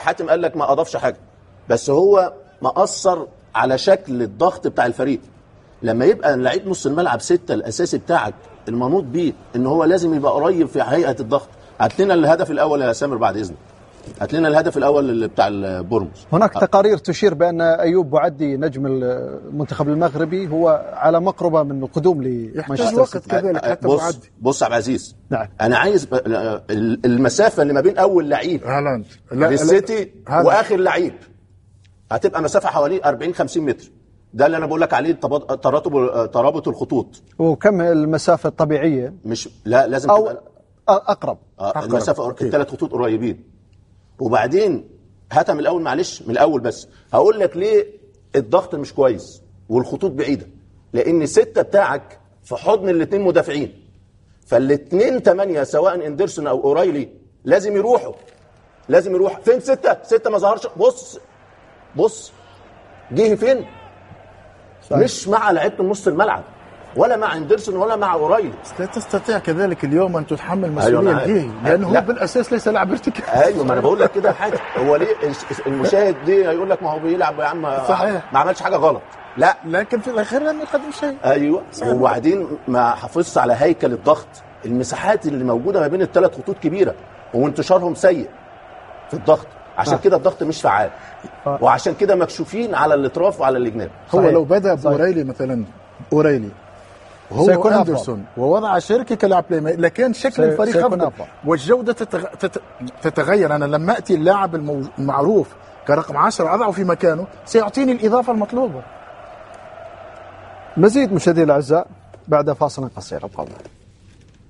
حاتم قال لك ما اضافش حاجه بس هو مأثر على شكل الضغط بتاع الفريق لما يبقى لعيب نص الملعب ستة الاساسي بتاعك المنوط بيه ان هو لازم يبقى قريب في هيئه الضغط هات لنا الهدف الاول يا سامر بعد اذنك هات لنا الهدف الاول اللي بتاع البورموس هناك تقارير تشير بان ايوب بوعدي نجم المنتخب المغربي هو على مقربه من القدوم يحتاج لمانشستر وقت سيتي كذلك حتى بص معدي بص يا عبد العزيز نعم. انا عايز ب- المسافه اللي ما بين اول لعيب هالاند لا للسيتي هالاند. واخر لعيب هتبقى مسافه حوالي 40 50 متر ده اللي انا بقول لك عليه تبا- تراتب ترابط الخطوط وكم المسافه الطبيعيه مش لا لازم او تبقى اقرب آه، المسافه الثلاث خطوط قريبين وبعدين هاتها من الاول معلش من الاول بس هقول لك ليه الضغط مش كويس والخطوط بعيده لان السته بتاعك في حضن الاثنين مدافعين فالاثنين ثمانيه سواء اندرسون او اوريلي لازم يروحوا لازم يروح فين سته سته ما ظهرش بص بص جه فين مش مع لعيبه نص الملعب ولا مع اندرسون ولا مع اوريلي لا تستطيع كذلك اليوم ان تتحمل أيوة، مسؤوليه أنا عارف. الجهي لانه هو لا. بالاساس ليس لاعب ارتكاز ايوه ما انا بقول لك كده حاجه هو ليه المشاهد دي هيقول لك ما هو بيلعب يا عم صحيح. ما عملش حاجه غلط لا لكن في الاخير لم يقدم شيء ايوه وبعدين ما حافظش على هيكل الضغط المساحات اللي موجوده ما بين الثلاث خطوط كبيره وانتشارهم سيء في الضغط عشان كده الضغط مش فعال وعشان كده مكشوفين على الاطراف وعلى الجناب هو صحيح. لو بدا صحيح. بوريلي مثلا اوريلي وهو سيكون اندرسون ووضع شركه كلاعب بلاي ميكر لكان شكل سي- الفريق سيكون افضل أفضل. والجوده تتغ... تت... تتغير انا لما اتي اللاعب المو... المعروف كرقم 10 اضعه في مكانه سيعطيني الاضافه المطلوبه مزيد مشاهدينا الاعزاء بعد فاصل قصير تفضل